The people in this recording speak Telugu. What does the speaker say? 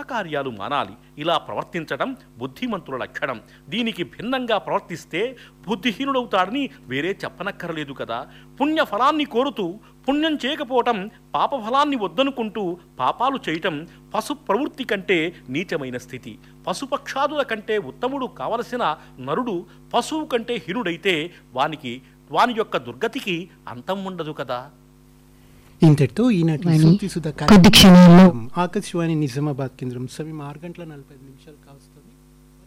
పాపకార్యాలు మానాలి ఇలా ప్రవర్తించడం బుద్ధిమంతుల లక్షణం దీనికి భిన్నంగా ప్రవర్తిస్తే బుద్ధిహీనుడవుతాడని వేరే చెప్పనక్కర్లేదు కదా పుణ్య ఫలాన్ని కోరుతూ పుణ్యం చేయకపోవటం పాపఫలాన్ని వద్దనుకుంటూ పాపాలు చేయటం పశు ప్రవృత్తి కంటే నీచమైన స్థితి పశుపక్షాదుల కంటే ఉత్తముడు కావలసిన నరుడు పశువు కంటే హీనుడైతే వానికి వాని యొక్క దుర్గతికి అంతం ఉండదు కదా ఇంతటితో ఈనాటి వాణి, సూక్తి సుధా కొద్ది క్షణాల్లో ఆకాశవాణి నిజామాబాద్ కేంద్రం సమయం ఆరు గంటల నలభై ఐదు నిమిషాలు కావస్తుంది